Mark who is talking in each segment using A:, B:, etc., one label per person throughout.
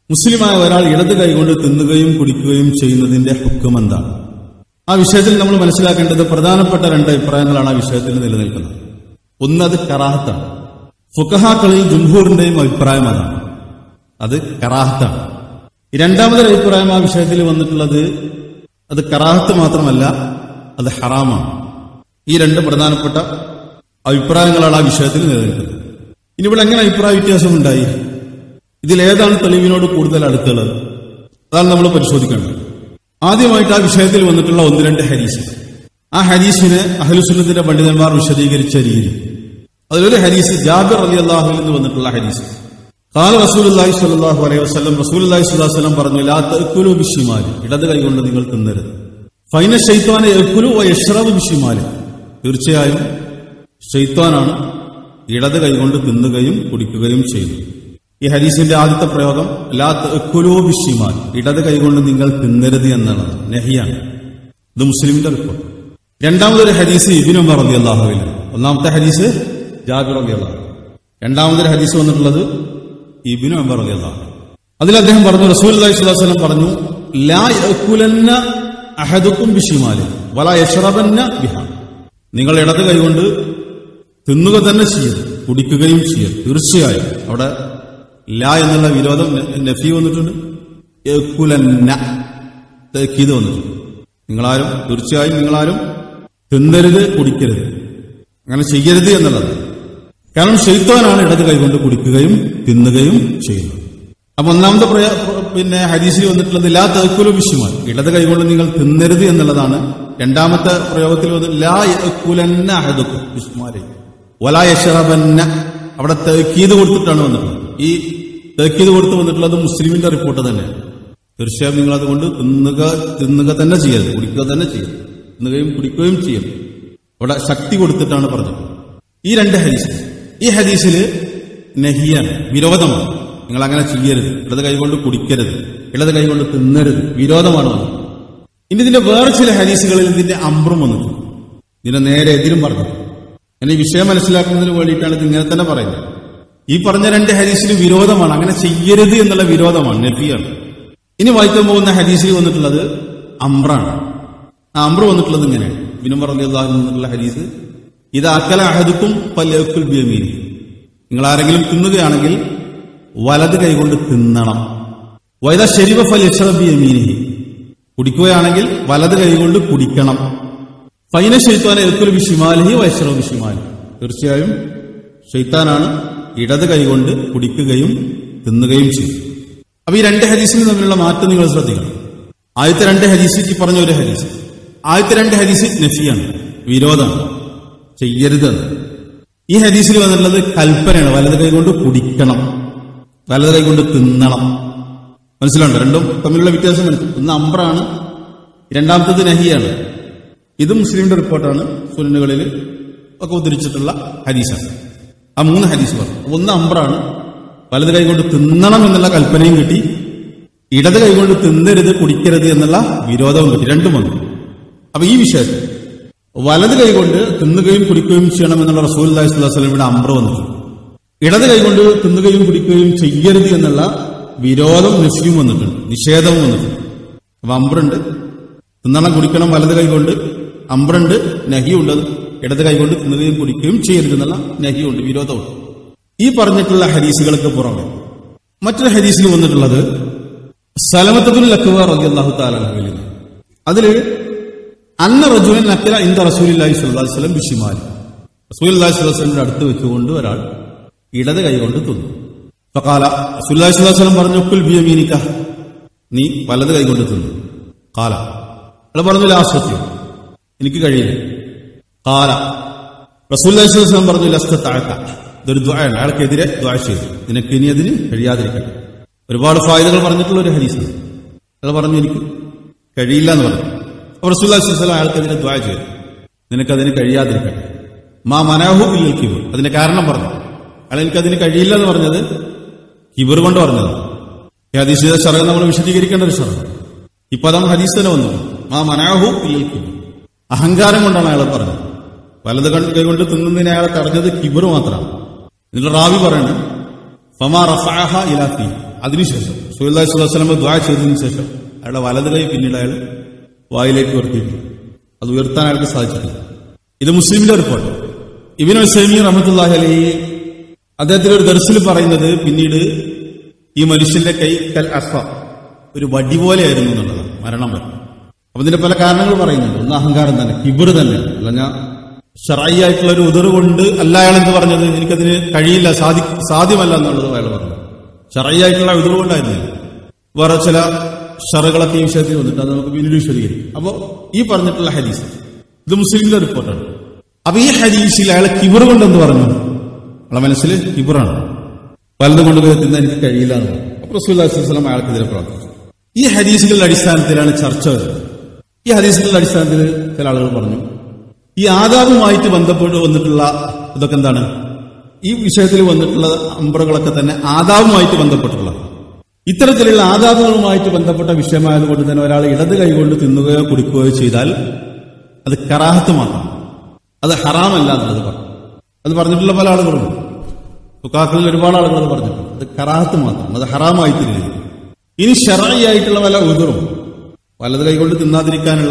A: മുസ്ലിമായ ഒരാൾ ഇടത് കൈകൊണ്ട് തിന്നുകയും കുടിക്കുകയും ചെയ്യുന്നതിന്റെ ഹുക്കം എന്താണ് ആ വിഷയത്തിൽ നമ്മൾ മനസ്സിലാക്കേണ്ടത് പ്രധാനപ്പെട്ട രണ്ട് അഭിപ്രായങ്ങളാണ് ആ വിഷയത്തിൽ നിലനിൽക്കുന്നത് ഒന്ന് അത് കറാഹത്താണ് ഫുക്കഹാക്കളിൽ ജുംഹൂറിന്റെയും അഭിപ്രായം അതാണ് അത് കറാഹത്താണ് രണ്ടാമതൊരു അഭിപ്രായം ആ വിഷയത്തിൽ വന്നിട്ടുള്ളത് അത് കറാഹത്ത് മാത്രമല്ല അത് ഹറാമാണ് ഈ രണ്ട് പ്രധാനപ്പെട്ട അഭിപ്രായങ്ങളാണ് ആ വിഷയത്തിൽ നിലനിൽക്കുന്നത് ഇനി ഇവിടെ എങ്ങനെ അഭിപ്രായ വ്യത്യാസം ഉണ്ടായി ഇതിലേതാണ് തെളിവിനോട് കൂടുതൽ അടുത്തുള്ളത് അതാണ് നമ്മൾ പരിശോധിക്കേണ്ടത് ആദ്യമായിട്ട് ആ വിഷയത്തിൽ വന്നിട്ടുള്ള ഒന്ന് രണ്ട് ഹരീസ് ആ ഹരീസിനെ അഹ്ലുസുന്നത്തിന്റെ പണ്ഡിതന്മാർ വിശദീകരിച്ച രീതി അതിലൊരു ഹരീസ് ജാബിർ അലി അള്ളാഹുവിൽ നിന്ന് വന്നിട്ടുള്ള ഹരീസ് കാല റസൂലി സ്വല്ലല്ലാഹു അലൈഹി വസല്ലം റസൂലി സ്വല്ലല്ലാഹു വസല്ലം പറഞ്ഞു ലാ തഅക്കുലു ബിശ്ശിമാലി ഇടത് കൈകൊണ്ട് നിങ്ങൾ തിന്നരുത് ഫൈന ഷൈത്വാനെ യഅക്കുലു വ യശ്റബു ബിശ്ശിമാലി തീർച്ചയായും ഷെയ്ത്താനാണ് ഇടത് കൈകൊണ്ട് തിന്നുകയും കുടിക്കുകയും ചെയ്യുന്നത് ഈ ഹരീസിന്റെ ആദ്യത്തെ പ്രയോഗം ലാ തഅക്കുലു ബിശ്ശിമാൽ ഇടത് കൈകൊണ്ട് നിങ്ങൾ തിന്നരുത് എന്നുള്ളത് നെഹിയാണ് ഇത് മുസ്ലിമിന്റെ റിപ്പോർട്ട് രണ്ടാമതൊരു ഹദീസ് ഇബിനു ഉമർ റളിയല്ലാഹു അൻഹു ഒന്നാമത്തെ ഹദീസ് ജാബിർ റളിയല്ലാഹു അൻഹു രണ്ടാമതൊരു ഹദീസ് വന്നിട്ടുള്ളത് ഇബിനു ഉമർ റളിയല്ലാഹു അൻഹു അതിൽ അദ്ദേഹം പറഞ്ഞു റസൂലുള്ളാഹി സ്വല്ലല്ലാഹു അലൈഹി വസല്ലം പറഞ്ഞു ലാ യഅക്കുലന്ന അഹദുക്കും ബിശ്ശിമാൽ വലാ യശ്റബന്ന ബിഹാ നിങ്ങൾ ഇടത് കൈകൊണ്ട് തിന്നുക തന്നെ ചെയ്യരുത് കുടിക്കുകയും ചെയ്യരുത് തീർച്ചയായും അവിടെ ല എന്നുള്ള വിരോധം ന- നഫി വന്നിട്ടുണ്ട് യക്കുലന്ന തക്കീത് വന്നിട്ടുണ്ട് നിങ്ങളാരും തീർച്ചയായും നിങ്ങളാരും തിന്നരുത് കുടിക്കരുത് അങ്ങനെ ചെയ്യരുത് എന്നുള്ളത് കാരണം ഷെയ്ത്താനാണ് ഇടത് കൈകൊണ്ട് കുടിക്കുകയും തിന്നുകയും ചെയ്യുന്നത് അപ്പൊ ഒന്നാമത്തെ പ്രയ- പിന്നെ ഹരീസിൽ വന്നിട്ടുള്ളത് ലാ തക്കുലു വിഷുമാൻ ഇടത് കൈകൊണ്ട് നിങ്ങൾ തിന്നരുത് എന്നുള്ളതാണ് രണ്ടാമത്തെ പ്രയോഗത്തിൽ വന്ന് ലാ യക്കുലന്ന അഹദുക്കും വിഷ്മാരെ വലാ യഷറബന്ന അവിടെ തേക്കീത് കൊടുത്തിട്ടാണ് വന്നിട്ടുള്ളത് ഈ തേക്കീത് കൊടുത്ത് വന്നിട്ടുള്ളത് മുസ്ലിമിന്റെ റിപ്പോർട്ട് തന്നെയാണ് തീർച്ചയായും നിങ്ങൾ അതുകൊണ്ട് തിന്നുക തിന്നുക തന്നെ ചെയ്യരുത് കുടിക്കുക തന്നെ ചെയ്യരുത് തിന്നുകയും കുടിക്കുകയും ചെയ്യരുത് അവിടെ ശക്തി കൊടുത്തിട്ടാണ് പറഞ്ഞത് ഈ രണ്ട് ഹദീസ് ഈ ഹദീസിൽ നഹിയാണ് വിരോധമാണ് നിങ്ങൾ അങ്ങനെ ചെയ്യരുത് ഇടത് കൈകൊണ്ട് കുടിക്കരുത് ഇടത് കൈകൊണ്ട് തിന്നരുത് വിരോധമാണ് വന്നത് ഇനി ഇതിന്റെ വേറെ ചില ഹദീസുകളിൽ ഇതിന്റെ അമ്പ്രം വന്നിട്ടുണ്ട് ഇതിന്റെ നേരെ എതിരും പറഞ്ഞു എന്നെ ഈ വിഷയം മനസ്സിലാക്കുന്നതിന് വേണ്ടിയിട്ടാണ് ഇത് ഇങ്ങനെ തന്നെ പറയുന്നത് ഈ പറഞ്ഞ രണ്ട് ഹദീസിന് വിരോധമാണ് അങ്ങനെ ചെയ്യരുത് എന്നുള്ള വിരോധമാണ് നബിയാണ് ഇനി വായിക്കാൻ പോകുന്ന ഹദീസിൽ വന്നിട്ടുള്ളത് അമ്രാണ് ആ അമ്ര വന്നിട്ടുള്ളത് ഇങ്ങനെയാണ് ബിനും പറഞ്ഞാഹു എന്നുള്ള ഹദീസ് ഇത് അക്കല അഹദുക്കും പല്ലേക്കുൽ ബിയമീനി നിങ്ങൾ ആരെങ്കിലും തിന്നുകയാണെങ്കിൽ വലത് കൈകൊണ്ട് തിന്നണം വൈദ ശരിവ ഫൽ ബിയമീനി കുടിക്കുകയാണെങ്കിൽ വലത് കൈകൊണ്ട് കുടിക്കണം ഫൈന ഷെയ്ത്താൻ എക്കുൽ ബിഷിമാലി വൈശ്രവ ബിഷിമാലി തീർച്ചയായും ഷെയ്ത്താനാണ് ഇടത് കൈകൊണ്ട് കുടിക്കുകയും തിന്നുകയും ചെയ്യും അപ്പൊ ഈ രണ്ട് ഹദീസിന് തമ്മിലുള്ള മാറ്റം നിങ്ങൾ ശ്രദ്ധിക്കണം ആദ്യത്തെ രണ്ട് ഹദീസ് ഈ പറഞ്ഞ ഒരു ഹദീസ് ആദ്യത്തെ രണ്ട് ഹദീസ് നഫിയാണ് വിരോധമാണ് ചെയ്യരുതെന്ന് ഈ ഹദീസിൽ വന്നിട്ടുള്ളത് കൽപ്പനയാണ് വലത് കൈ കൊണ്ട് കുടിക്കണം വലത് കൈ കൊണ്ട് തിന്നണം മനസ്സിലുണ്ടോ രണ്ടും തമ്മിലുള്ള വ്യത്യാസം മനസ്സിലാവും ഒന്ന് അമ്പ്രാണ് രണ്ടാമത്തത് നഹിയാണ് ഇത് മുസ്ലിമിന്റെ റിപ്പോർട്ടാണ് സുനനുകളിൽ ഒക്കെ ഉദ്ധരിച്ചിട്ടുള്ള ഹദീസാണ് ആ മൂന്ന് ഹദീസ് പറഞ്ഞു ഒന്ന് അമ്പ്രാണ് വലത് കൈ കൊണ്ട് തിന്നണം എന്നുള്ള കൽപ്പനയും കിട്ടി ഇടത് കൈ കൊണ്ട് തിന്നരുത് കുടിക്കരുത് എന്നുള്ള വിരോധവും കിട്ടി രണ്ടും വന്നു അപ്പൊ ഈ വിഷയത്തിൽ വലത് കൈ കൊണ്ട് തിന്നുകയും കുടിക്കുകയും ചെയ്യണം എന്നുള്ള റസൂൽ അലൈഹി സ്വലമിയുടെ അമ്പ്ര വന്നിട്ടുണ്ട് ഇടത് കൈ കൊണ്ട് തിന്നുകയും കുടിക്കുകയും ചെയ്യരുത് എന്നുള്ള വിരോധം നഫിയും വന്നിട്ടുണ്ട് നിഷേധവും വന്നിട്ടുണ്ട് അപ്പൊ അമ്പ്രുണ്ട് തിന്നണം കുടിക്കണം വലത് കൈ കൊണ്ട് അമ്പ്രുണ്ട് നഹിയുണ്ട് ഇടത് കൈ കൊണ്ട് തിന്നുകയും കുടിക്കുകയും ചെയ്യരുത് എന്നുള്ള നഹിയുണ്ട് വിരോധമുണ്ട് ഈ പറഞ്ഞിട്ടുള്ള ഹദീസുകൾക്ക് പുറമെ മറ്റൊരു ഹദീസിൽ വന്നിട്ടുള്ളത് സലമത്തുൽ അക്ബർ റളിയല്ലാഹു തആല അൻഹുവിൽ നിന്ന്. അതില് അന്ന റജുലൻ നക്കല ഇന്ദ റസൂലുള്ളാഹി സ്വല്ലല്ലാഹു അലൈഹി വസല്ലം ബിഷിമാലി റസൂലുള്ളാഹി സ്വല്ലല്ലാഹു അലൈഹി വസല്ലം അടുത്ത് വെച്ചുകൊണ്ട് ഒരാൾ ഇടത് കൈകൊണ്ട് തിന്നു ഫഖാല റസൂലുള്ളാഹി സ്വല്ലല്ലാഹു അലൈഹി വസല്ലം പറഞ്ഞു കുൽ ബിയമീനിക നീ വലത് കൈകൊണ്ട് തിന്നു കാല അയാൾ പറഞ്ഞു ലാസ്വത്യം എനിക്ക് കഴിയില്ല കാല റസൂലുള്ളാഹി സ്വല്ലല്ലാഹു അലൈഹി വസല്ലം പറഞ്ഞു ലസ്ത തഅത ഇതൊരു ദുആയാണ് അയാൾക്കെതിരെ ദുആ ചെയ്തു നിനക്ക് ഇനി അതിന് കഴിയാതിരിക്കട്ടെ ഒരുപാട് ഫായതകൾ പറഞ്ഞിട്ടുള്ള ഒരു ഹദീസാണ് അയാൾ പറഞ്ഞു എനിക്ക് കഴിയില്ല എന്ന് പറഞ്ഞു അപ്പോൾ റസൂലുള്ളാഹി സ്വല്ലല്ലാഹു അലൈഹി വസല്ലം അയാൾക്കെതിരെ ദുആ ചെയ്തു നിനക്കതിന് കഴിയാതിരിക്കട്ടെ മാ മനാഹു ഇല്ലൽ കിബർ അതിന്റെ കാരണം പറഞ്ഞു അയാൾ എനിക്കതിന് കഴിയില്ല എന്ന് പറഞ്ഞത് കിബർ കൊണ്ട് പറഞ്ഞത് ഈ ഹദീസിന്റെ ഷറ നമ്മൾ വിശദീകരിക്കേണ്ട ഒരു ഷറ ഈ പദം ഹദീസ് തന്നെ വന്നു മാ മനാഹു ഇല്ലൽ കിബർ അഹങ്കാരം കൊണ്ടാണ് അയാൾ പറഞ്ഞത് വലത് കൈ കൊണ്ട് തിന്നുന്നതിനെ അയാളെ തടഞ്ഞത് കിബർ മാത്രമാണ് ഇതിന്റെ റാവി പറയണത് ഫമാ റഫഅഹ ഇലാ ഫീ അതിനുശേഷം സുഹൈലി സ്വലം ദ്വാ ചെയ്തതിനു ശേഷം അയാളുടെ വലത് കൈ പിന്നീട് അയാൾ വായിലേക്ക് ഉയർത്തിയിട്ടുണ്ട് അത് ഉയർത്താൻ അയാൾക്ക് സാധിച്ചിട്ടില്ല ഇത് മുസ്ലിമിന്റെ റിപ്പോർട്ട് ഇബിൻ ഹുസൈമി റഹമത്തുല്ലാഹി അലൈഹി അദ്ദേഹത്തിന്റെ ഒരു ദർശിൽ പറയുന്നത് പിന്നീട് ഈ മനുഷ്യന്റെ കൈ കൽ അഫ ഒരു വടി പോലെയായിരുന്നു എന്നുള്ളതാണ് മരണം വരെ അപ്പൊ ഇതിന്റെ പല കാരണങ്ങൾ പറയുന്നുണ്ട് ഒന്ന് അഹങ്കാരം തന്നെ കിബിർ തന്നെ അല്ല ഞാൻ ഷറായി ആയിട്ടുള്ള ഒരു ഉദർ കൊണ്ട് അല്ല അയാൾ എന്ത് പറഞ്ഞത് എനിക്കതിന് കഴിയില്ല സാധി സാധ്യമല്ല എന്നുള്ളത് അയാൾ പറഞ്ഞു ഷറായി ആയിട്ടുള്ള ഉദർ കൊണ്ടായിരുന്നില്ല വേറെ ചില ഷറകളൊക്കെ ഈ വിഷയത്തിൽ വന്നിട്ട് അത് നമുക്ക് പിന്നീട് വിശദീകരിക്കും അപ്പോ ഈ പറഞ്ഞിട്ടുള്ള ഹദീസ് ഇത് മുസ്ലിമിന്റെ റിപ്പോർട്ടാണ് അപ്പൊ ഈ ഹദീസിൽ അയാൾ കിബിർ കൊണ്ട് എന്ത് പറഞ്ഞു അയാളെ മനസ്സിൽ കിബിറാണ് വലത് കൊണ്ട് തിന്നാൻ എനിക്ക് കഴിയില്ല എന്ന് പറഞ്ഞു അപ്പൊ റസൂല്ലാസ്ലം അയാൾക്കെതിരെ പ്രവർത്തിച്ചു ഈ ഹദീസുകളുടെ അടിസ്ഥാനത്തിലാണ് ചർച്ച വരുന്നത് ഈ ഹദീസുകളുടെ അടിസ്ഥാനത്തിൽ ചില ആളുകൾ പറഞ്ഞു ഈ ആദാബുമായിട്ട് ബന്ധപ്പെട്ട് വന്നിട്ടുള്ള ഇതൊക്കെ എന്താണ് ഈ വിഷയത്തിൽ വന്നിട്ടുള്ള അമ്പറുകളൊക്കെ തന്നെ ആദാബുമായിട്ട് ബന്ധപ്പെട്ടുള്ള ഇത്തരത്തിലുള്ള ആദാബുകളുമായിട്ട് ബന്ധപ്പെട്ട വിഷയമായതുകൊണ്ട് തന്നെ ഒരാൾ ഇടത് കൈകൊണ്ട് തിന്നുകയോ കുടിക്കുകയോ ചെയ്താൽ അത് കറാഹത്ത് മാത്രം അത് ഹറാമല്ല എന്നുള്ളത് പറഞ്ഞു അത് പറഞ്ഞിട്ടുള്ള പല ആളുകളുണ്ട് ഫുക്കാക്കളിൽ ഒരുപാട് ആളുകൾ അത് പറഞ്ഞിട്ടുണ്ട് അത് കറാഹത്ത് മാത്രം അത് ഹറാമായി തിരികെ ഇനി ഷറായി ആയിട്ടുള്ള വല്ല ഉതിറും വലത് കൈകൊണ്ട് തിന്നാതിരിക്കാനുള്ള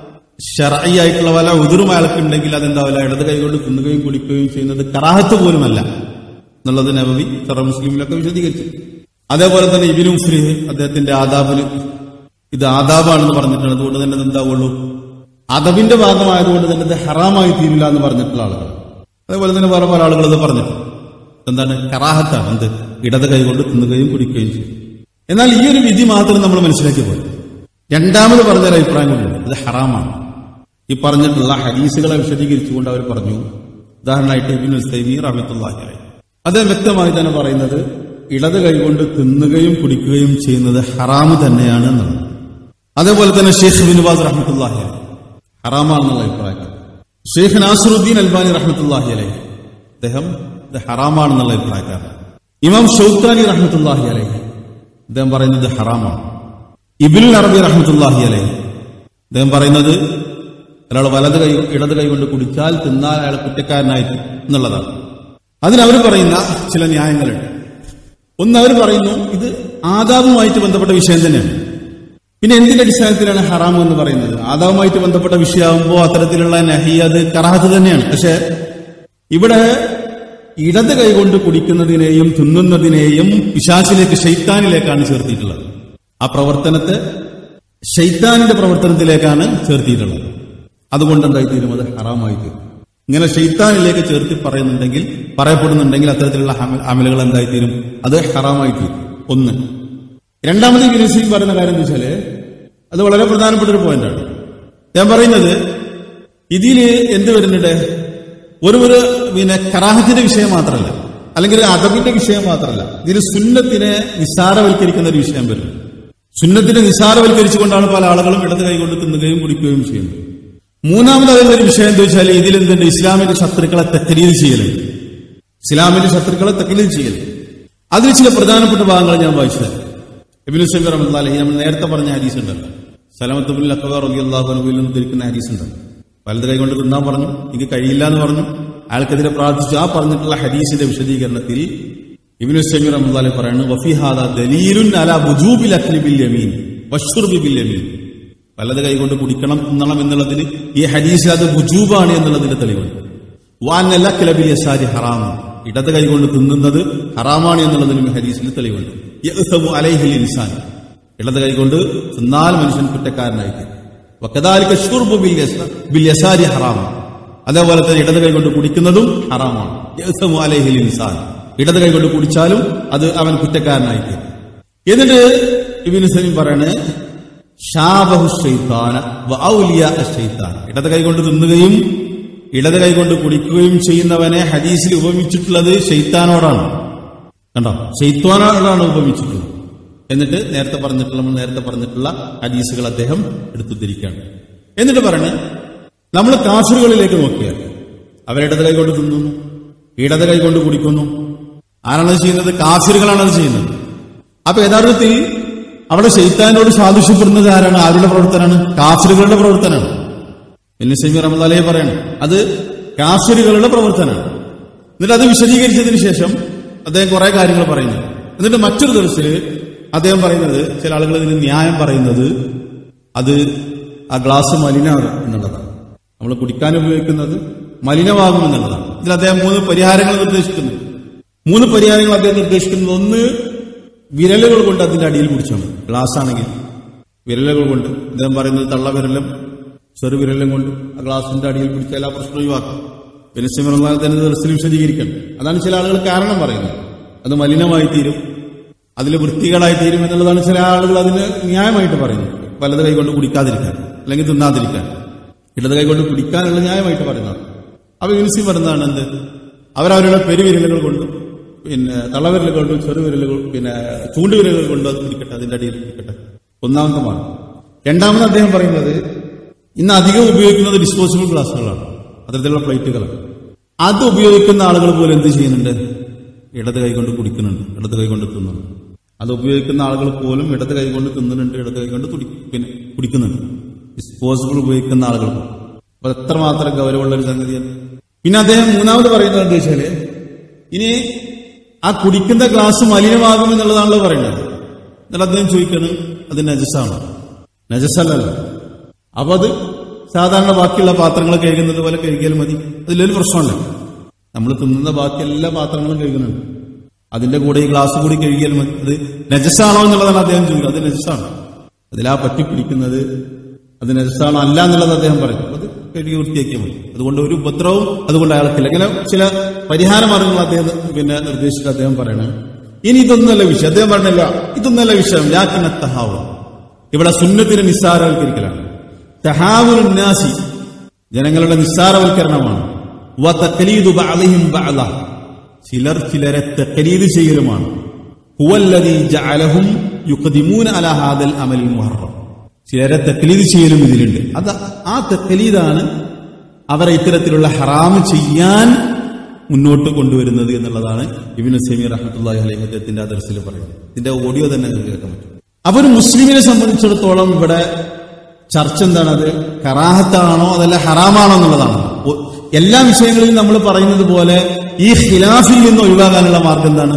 A: ഷറായി ആയിട്ടുള്ള വല്ല ഉതിറും അയാൾക്കുണ്ടെങ്കിൽ അതെന്താവില്ല ഇടത് കൈകൊണ്ട് തിന്നുകയും കുടിക്കുകയും ചെയ്യുന്നത് കറാഹത്ത് പോലുമല്ല എന്നുള്ളത് നബവി സറ മുസ്ലിമിലൊക്കെ വിശദീകരിച്ചു അതേപോലെ തന്നെ ഇബിനും ഫ്രീഹ് അദ്ദേഹത്തിന്റെ ആദാബിന് ഇത് ആദാബാണെന്ന് പറഞ്ഞിട്ടുണ്ട് അതുകൊണ്ട് തന്നെ ഇത് എന്താവുള്ളൂ അതബിന്റെ ഭാഗമായതുകൊണ്ട് തന്നെ ഇത് ഹറാമായി തീരില്ല എന്ന് പറഞ്ഞിട്ടുള്ള ആളുകൾ അതേപോലെ തന്നെ വേറെ പല ആളുകൾ ഇത് പറഞ്ഞിട്ടുണ്ട് എന്താണ് കറാഹത്താണ് എന്ത് ഇടത് കൈകൊണ്ട് തിന്നുകയും കുടിക്കുകയും ചെയ്യും എന്നാൽ ഈ ഒരു വിധി മാത്രം നമ്മൾ മനസ്സിലാക്കി പോയി രണ്ടാമത് പറഞ്ഞൊരു അഭിപ്രായങ്ങളുണ്ട് ഇത് ഹറാമാണ് ഈ പറഞ്ഞിട്ടുള്ള ഹദീസുകളെ വിശദീകരിച്ചുകൊണ്ട് അവർ പറഞ്ഞു ഉദാഹരണമായിട്ട് ഇബിൻ ഉസ്തൈമി റഹമത്തുല്ലാഹി അലൈഹി അദ്ദേഹം വ്യക്തമായി തന്നെ പറയുന്നത് ഇടത് കൈകൊണ്ട് തിന്നുകയും കുടിക്കുകയും ചെയ്യുന്നത് ഹറാമ് തന്നെയാണ് എന്നുള്ളത് അതേപോലെ തന്നെ ഷെയ്ഖ് ബിനുബാസ് റഹമത്തുല്ലാഹി അലൈഹി ഹറാമാണെന്നുള്ള അഭിപ്രായം ഷെയ്ഖ് നാസറുദ്ദീൻ അൽബാനി റഹ്മത്തുല്ലാഹി അലൈഹി അദ്ദേഹം ഇത് ഹറാമാണെന്നുള്ള അഭിപ്രായക്കാരൻ ഇമാം ഷൗക്കാനി റഹ്മത്തുല്ലാഹി അലൈഹി അദ്ദേഹം പറയുന്നത് ഹറാമാണ് ഇബിനുൽ അറബി റഹ്മത്തുല്ലാഹി അലൈഹി അദ്ദേഹം പറയുന്നത് ഒരാൾ വലത് കൈ ഇടത് കൈ കൊണ്ട് കുടിച്ചാൽ തിന്നാൽ അയാൾ കുറ്റക്കാരനായിട്ട് എന്നുള്ളതാണ് അതിനവർ പറയുന്ന ചില ന്യായങ്ങളുണ്ട് ഒന്ന് അവർ പറയുന്നു ഇത് ആദാബുമായിട്ട് ബന്ധപ്പെട്ട വിഷയം തന്നെയാണ് പിന്നെ എന്തിന്റെ അടിസ്ഥാനത്തിലാണ് ഹറാം എന്ന് പറയുന്നത് ആദാവുമായിട്ട് ബന്ധപ്പെട്ട വിഷയമാകുമ്പോൾ അത്തരത്തിലുള്ള നഹി അത് കറാഹത്ത് തന്നെയാണ് പക്ഷെ ഇവിടെ ഇടത് കൈകൊണ്ട് കുടിക്കുന്നതിനെയും തിന്നുന്നതിനെയും പിശാച്ചിലേക്ക് ഷെയ്ത്താനിലേക്കാണ് ചേർത്തിയിട്ടുള്ളത് ആ പ്രവർത്തനത്തെ ഷെയ്ത്താനിന്റെ പ്രവർത്തനത്തിലേക്കാണ് ചേർത്തിയിട്ടുള്ളത് അതുകൊണ്ട് എന്തായി തീരും അത് ഹറാമായി തീരും ഇങ്ങനെ ഷെയ്ത്താനിലേക്ക് ചേർത്തി പറയുന്നുണ്ടെങ്കിൽ പറയപ്പെടുന്നുണ്ടെങ്കിൽ അത്തരത്തിലുള്ള ഹമ- അമലുകൾ എന്തായി തീരും അത് ഹറാമായി തീരും ഒന്ന് രണ്ടാമത് യൂനിവേഴ്സിറ്റി പറയുന്ന കാര്യം എന്താ വെച്ചാല് അത് വളരെ പ്രധാനപ്പെട്ട ഒരു പോയിന്റാണ് ഞാൻ പറയുന്നത് ഇതിൽ എന്ത് വരുന്നുണ്ട് ഒരു ഒരു പിന്നെ കറാഹത്തിന്റെ വിഷയം മാത്രമല്ല അല്ലെങ്കിൽ ഒരു അതബിന്റെ വിഷയം മാത്രമല്ല ഇതിൽ സുന്നത്തിനെ നിസ്സാരവൽക്കരിക്കുന്ന ഒരു വിഷയം വരും സുന്നത്തിനെ നിസ്സാരവൽക്കരിച്ചുകൊണ്ടാണ് പല ആളുകളും ഇടത് കൈകൊണ്ട് തിന്നുകയും കുടിക്കുകയും ചെയ്യുന്നത് മൂന്നാമത് അതിന്റെ ഒരു വിഷയം എന്താ വെച്ചാൽ ഇതിലെന്തുണ്ട് ഇസ്ലാമിന്റെ ശത്രുക്കളെ തെക്കരീത് ചെയ്യലുണ്ട് ഇസ്ലാമിന്റെ ശത്രുക്കളെ തെക്കരീത് ചെയ്യൽ അതിൽ ചില പ്രധാനപ്പെട്ട ഭാഗങ്ങൾ ഞാൻ വായിച്ചത് ഇബിനു സൈബ് റഹ്മത്തുള്ളാഹി നമ്മൾ നേരത്തെ പറഞ്ഞ ഹദീസ് ഉണ്ടല്ലോ സലമത്തുബിൻ അക്ബർ റളിയല്ലാഹു അൻഹുവിൽ നിന്ന് ധരിക്കുന്ന ഹദീസ് ഉണ്ടല്ലോ വലത് കൈകൊണ്ട് തിന്നാൻ പറഞ്ഞു എനിക്ക് കഴിയില്ല എന്ന് പറഞ്ഞു അയാൾക്കെതിരെ പ്രാർത്ഥിച്ചു ആ പറഞ്ഞിട്ടുള്ള ഹദീസിന്റെ വിശദീകരണത്തിൽ ഇബിനു സൈബ് റഹ്മത്തുള്ളാഹി പറയുന്നു വഫിഹാദ ദലീലുൻ അലാ ബുജൂബിൽ അഖ്ലി ബിൽ യമീൻ വഷ്റുബി ബിൽ യമീൻ വലത് കൈകൊണ്ട് കുടിക്കണം തിന്നണം എന്നുള്ളതിന് ഈ ഹദീസ് അത് ബുജൂബാണ് എന്നുള്ളതിന്റെ തെളിവുണ്ട് വാനല്ല കിലബിൽ യസാരി ഹറാം ഇടത് കൈകൊണ്ട് തിന്നുന്നത് ഹറാമാണ് എന്നുള്ളതിനും ഈ ഹദീസിൽ തെളിവുണ്ട് യഅ്സമു അലൈഹിൽ ഇൻസാൻ ഇടത് കൈകൊണ്ട് തിന്നാൽ മനുഷ്യൻ കുറ്റക്കാരനായിട്ട് വക്കദാലിക ശുർബു ബിൽ യസ- ബിൽ യസാരി ഹറാം അതേപോലെ തന്നെ ഇടത് കൈകൊണ്ട് കുടിക്കുന്നതും ഹറാമാണ് യഅ്സമു അലൈഹിൽ ഇൻസാൻ ഇടത് കൈകൊണ്ട് കുടിച്ചാലും അത് അവൻ കുറ്റക്കാരനായിട്ട് എന്നിട്ട് ഇബിന് സലീം പറയണേ ഷാബഹു ഷെയ്ത്താന ഔലിയ ഷെയ്ത്താൻ ഇടത് കൈകൊണ്ട് തിന്നുകയും ഇടത് കൈകൊണ്ട് കുടിക്കുകയും ചെയ്യുന്നവനെ ഹദീസിൽ ഉപമിച്ചിട്ടുള്ളത് ഷെയ്ത്താനോടാണ് കണ്ടോ ഷെയ്ത്താനോടാണ് ഉപമിച്ചിട്ടുള്ളത് എന്നിട്ട് നേരത്തെ പറഞ്ഞിട്ടുള്ള നമ്മൾ നേരത്തെ പറഞ്ഞിട്ടുള്ള ഹദീസുകൾ അദ്ദേഹം എടുത്തുദ്ധരിക്കുകയാണ് എന്നിട്ട് പറയണേ നമ്മൾ കാഫിറുകളിലേക്ക് നോക്കിയാൽ അവരിടത് കൈകൊണ്ട് തിന്നുന്നു ഇടത് കൈകൊണ്ട് കുടിക്കുന്നു ആരാണത് ചെയ്യുന്നത് കാഫിറുകളാണത് ചെയ്യുന്നത് അപ്പൊ യഥാർത്ഥത്തിൽ അവിടെ ശൈത്താനോട് സാദൃശ്യപ്പെടുന്നത് ആരാണ് ആരുടെ പ്രവർത്തനമാണ് കാഫിറുകളുടെ പ്രവർത്തനമാണ് എന്നെ സൈമി റഹ്മദ് പറയണം അത് കാഫിറുകളുടെ പ്രവർത്തനമാണ് എന്നിട്ട് അത് വിശദീകരിച്ചതിന് ശേഷം അദ്ദേഹം കുറെ കാര്യങ്ങൾ പറയുന്നു എന്നിട്ട് മറ്റൊരു ദിവസത്തിൽ അദ്ദേഹം പറയുന്നത് ചില ആളുകൾ ഇതിന് ന്യായം പറയുന്നത് അത് ആ ഗ്ലാസ് മലിനാകും എന്നുള്ളതാണ് നമ്മൾ കുടിക്കാൻ ഉപയോഗിക്കുന്നത് മലിനമാകും എന്നുള്ളതാണ് ഇതിൽ അദ്ദേഹം മൂന്ന് പരിഹാരങ്ങൾ നിർദ്ദേശിക്കുന്നു മൂന്ന് പരിഹാരങ്ങൾ അദ്ദേഹം നിർദ്ദേശിക്കുന്നത് ഒന്ന് വിരലുകൾ കൊണ്ട് അതിന്റെ അടിയിൽ പിടിച്ചാണ് ഗ്ലാസ് ആണെങ്കിൽ വിരലുകൾ കൊണ്ട് അദ്ദേഹം പറയുന്നത് തള്ളവിരലും ചെറുവിരലും കൊണ്ട് ആ ഗ്ലാസിന്റെ അടിയിൽ പിടിച്ചാൽ ആ പ്രശ്നം ഒഴിവാക്കും പിന്നെ സിമറന്നാൽ തന്നെ ദർശനം വിശദീകരിക്കണം അതാണ് ചില ആളുകൾ കാരണം പറയുന്നത് അത് മലിനമായി തീരും അതിൽ വൃത്തികളായി തീരും എന്നുള്ളതാണ് ചില ആളുകൾ അതിന് ന്യായമായിട്ട് പറയുന്നത് വലത് കൈകൊണ്ട് കുടിക്കാതിരിക്കാൻ അല്ലെങ്കിൽ തിന്നാതിരിക്കാൻ ഇടത് കൈകൊണ്ട് കുടിക്കാനുള്ള ന്യായമായിട്ട് പറയുന്നത് അപ്പൊ യൂണിസി പറയുന്നതാണ് എന്ത് അവരവരുടെ പെരുവിരലുകൾ കൊണ്ടും പിന്നെ തള്ളവിരലുകൾ കൊണ്ടും ചെറുവിരലുകൾ പിന്നെ ചൂണ്ടുവിരലുകൾ കൊണ്ടും അത് പിടിക്കട്ടെ അതിന്റെ അടിയിൽ പിടിക്കട്ടെ ഒന്നാമത്തെ മാർഗം രണ്ടാമത് അദ്ദേഹം പറയുന്നത് ഇന്ന് അധികം ഉപയോഗിക്കുന്നത് ഡിസ്പോസിബിൾ ഗ്ലാസുകളാണ് അത്തരത്തിലുള്ള പ്ലേറ്റുകളാണ് അത് ഉപയോഗിക്കുന്ന ആളുകൾ പോലും എന്ത് ചെയ്യുന്നുണ്ട് ഇടത് കൈ കൊണ്ട് കുടിക്കുന്നുണ്ട് ഇടത് കൈ കൊണ്ട് തിന്നുന്നുണ്ട് അത് ഉപയോഗിക്കുന്ന ആളുകൾ പോലും ഇടത് കൈ കൊണ്ട് തിന്നുന്നുണ്ട് ഇടത് കൈ കൊണ്ട് തുടി പിന്നെ കുടിക്കുന്നുണ്ട് ഡിസ്പോസിബിൾ ഉപയോഗിക്കുന്ന ആളുകൾ അപ്പൊ എത്രമാത്രം ഗൗരവമുള്ള ഒരു സംഗതിയാണ് പിന്നെ അദ്ദേഹം മൂന്നാമത് പറയുന്നത് എന്താ വെച്ചാല് ഇനി ആ കുടിക്കുന്ന ഗ്ലാസ് മലിനമാകും എന്നുള്ളതാണല്ലോ പറയുന്നത് എന്നാൽ അദ്ദേഹം ചോദിക്കണം അത് നജസാണ് നജസല്ലല്ലോ അപ്പൊ അത് സാധാരണ ബാക്കിയുള്ള പാത്രങ്ങൾ കഴുകുന്നത് പോലെ കഴുകിയാൽ മതി അതിലൊരു പ്രശ്നമല്ല നമ്മൾ തിന്നുന്ന ബാക്കി എല്ലാ പാത്രങ്ങളും കഴുകുന്നുണ്ട് അതിന്റെ കൂടെ ഈ ഗ്ലാസ് കൂടി കഴുകിയാൽ മതി അത് നജസാണോ എന്നുള്ളതാണ് അദ്ദേഹം ചോദിക്കുന്നത് അത് നജസാണ് അതിലാ പറ്റി പിടിക്കുന്നത് അത് നജസാണോ അല്ല എന്നുള്ളത് അദ്ദേഹം പറയും അത് കഴുകി വൃത്തിയാക്കിയാൽ മതി അതുകൊണ്ട് ഒരു ഉപദ്രവവും അതുകൊണ്ട് അയാൾക്കില്ല ഇങ്ങനെ ചില പരിഹാര മാർഗങ്ങൾ അദ്ദേഹം പിന്നെ നിർദ്ദേശിച്ചിട്ട് അദ്ദേഹം പറയണം ഇനി ഇതൊന്നല്ല വിഷയം അദ്ദേഹം പറഞ്ഞില്ല ഇതൊന്നല്ല വിഷയം യാക്കിനത്തഹാവ് ഇവിടെ സുന്നത്തിന് നിസ്സാരവൽക്കരിക്കലാണ് തഹാവുനാസി ജനങ്ങളുടെ നിസ്സാരവൽക്കരണമാണ് വ തഖലീദു ബഅദിഹിം ബഅദ. ചിലർ ചിലരെ തഖലീദ് ചെയ്യലുമാണ് ഹുവല്ലദീ ജഅലഹും യുഖദിമൂന അലാ ഹാദൽ അമൽ മുഹറം ചിലരെ തഖലീദ് ചെയ്യലും ഇതിലുണ്ട് അത് ആ തഖലീദാണ് അവരെ ഇത്തരത്തിലുള്ള ഹറാമ് ചെയ്യാൻ മുന്നോട്ട് കൊണ്ടുവരുന്നത് എന്നുള്ളതാണ് ഇബിന് സമീർ റഹ്മത്തുള്ളാഹി അലൈഹി അദ്ദേഹത്തിന്റെ ആദർശത്തിൽ പറയുന്നത് ഇതിന്റെ ഓഡിയോ തന്നെ നിങ്ങൾക്ക് കേൾക്കാൻ പറ്റും അപ്പൊ ഒരു മുസ്ലിമിനെ സംബന്ധിച്ചിടത്തോളം ഇവിടെ ചർച്ച എന്താണ് അത് കറാഹത്താണോ അതല്ല ഹറാമാണോ എന്നുള്ളതാണ് ഒ- എല്ലാ വിഷയങ്ങളിലും നമ്മൾ പറയുന്നത് പോലെ ഈ ഖിലാഫിൽ നിന്ന് ഒഴിവാകാനുള്ള മാർഗം എന്താണ്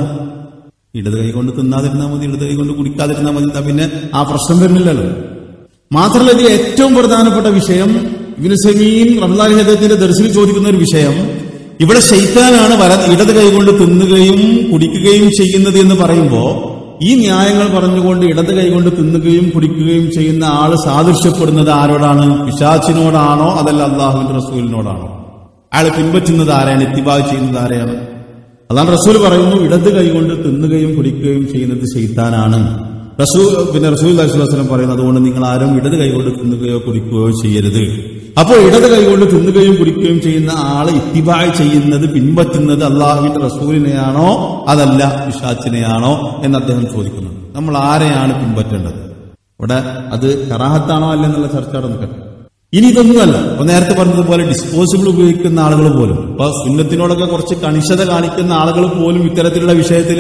A: ഇടത് കൈ കൊണ്ട് തിന്നാതിരുന്നാൽ മതി ഇടത് കൈ കൊണ്ട് കുടിക്കാതിരുന്നാൽ മതി എന്നാ പിന്നെ ആ പ്രശ്നം വരുന്നില്ലല്ലോ മാത്രമല്ല ഇതിൽ ഏറ്റവും പ്രധാനപ്പെട്ട വിഷയം ഇബിന് സമീൻ റംലാലി അദ്ദേഹത്തിന്റെ ദർശനം ചോദിക്കുന്ന ഒരു വിഷയം ഇവിടെ ശൈത്താനാണ് വല ഇടത് കൈകൊണ്ട് തിന്നുകയും കുടിക്കുകയും ചെയ്യുന്നത് എന്ന് പറയുമ്പോ ഈ ന്യായങ്ങൾ പറഞ്ഞുകൊണ്ട് ഇടത് കൈകൊണ്ട് തിന്നുകയും കുടിക്കുകയും ചെയ്യുന്ന ആള് സാദൃശ്യപ്പെടുന്നത് ആരോടാണ് പിശാച്ചിനോടാണോ അതല്ല അള്ളാഹുവിന്റെ റസൂലിനോടാണോ അയാൾ പിൻപറ്റുന്നത് ആരെയാണ് ഇത്തിബാ ചെയ്യുന്നത് ആരെയാണ് അതാണ് റസൂൽ പറയുന്നു ഇടത് കൈകൊണ്ട് തിന്നുകയും കുടിക്കുകയും ചെയ്യുന്നത് ശൈത്താനാണ് റസൂൽ പിന്നെ റസൂൽ അലൈഹിസ്വലം പറയുന്നത് അതുകൊണ്ട് നിങ്ങൾ ആരും ഇടത് കൈകൊണ്ട് തിന്നുകയോ കുടിക്കുകയോ ചെയ്യരുത് അപ്പോൾ ഇടത് കൈകൊണ്ട് തിന്നുകയും കുടിക്കുകയും ചെയ്യുന്ന ആള് ഇത്തിബായ് ചെയ്യുന്നത് പിൻപറ്റുന്നത് അള്ളാഹുവിന്റെ റസൂലിനെയാണോ അതല്ല വിഷാച്ചിനെയാണോ എന്ന് അദ്ദേഹം ചോദിക്കുന്നു നമ്മൾ ആരെയാണ് പിൻപറ്റേണ്ടത് ഇവിടെ അത് കറാഹത്താണോ അല്ല എന്നുള്ള ചർച്ച അവിടെ നിൽക്കട്ടെ ഇനി ഇതൊന്നുമല്ല ഇപ്പൊ നേരത്തെ പറഞ്ഞതുപോലെ ഡിസ്പോസിബിൾ ഉപയോഗിക്കുന്ന ആളുകൾ പോലും ഇപ്പൊ സുന്നത്തിനോടൊക്കെ കുറച്ച് കണിശത കാണിക്കുന്ന ആളുകൾ പോലും ഇത്തരത്തിലുള്ള വിഷയത്തിൽ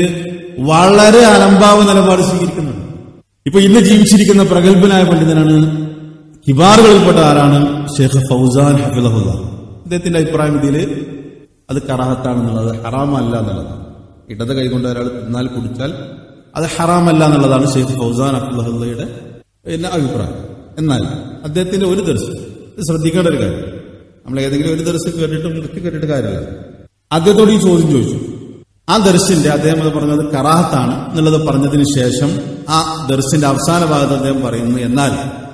A: വളരെ അലംഭാവ നിലപാട് സ്വീകരിക്കുന്നുണ്ട് ഇപ്പൊ ഇന്ന് ജീവിച്ചിരിക്കുന്ന പ്രഗത്ഭനായ പണ്ഡിതനാണ് കിബാറുകളിൽപ്പെട്ട ആരാണ് ഷെയ്ഖ് ഫൗസാൻ ഹഫിലഹുല്ല അദ്ദേഹത്തിന്റെ അഭിപ്രായം ഇതിൽ അത് കറാഹത്താണെന്നുള്ളത് ഹറാമല്ല എന്നുള്ളതാണ് ഇടത് കൈകൊണ്ട് ഒരാൾ തിന്നാൽ കുടിച്ചാൽ അത് ഹറാമല്ല എന്നുള്ളതാണ് ഷെയ്ഖ് ഫൗസാൻ അബ്ദുള്ളയുടെ പിന്നെ അഭിപ്രായം എന്നാൽ അദ്ദേഹത്തിന്റെ ഒരു ദർശനം ഇത് ശ്രദ്ധിക്കേണ്ട ഒരു കാര്യം നമ്മൾ ഏതെങ്കിലും ഒരു ദർശനം കേട്ടിട്ട് നിർത്തി കേട്ടിട്ട് കാര്യമില്ല അദ്ദേഹത്തോട് ഈ ചോദ്യം ചോദിച്ചു ആ ദർശന്റെ അദ്ദേഹം അത് പറഞ്ഞത് കറാഹത്താണ് എന്നുള്ളത് പറഞ്ഞതിന് ശേഷം ആ ദർശന്റെ അവസാന ഭാഗത്ത് അദ്ദേഹം പറയുന്നു എന്നാൽ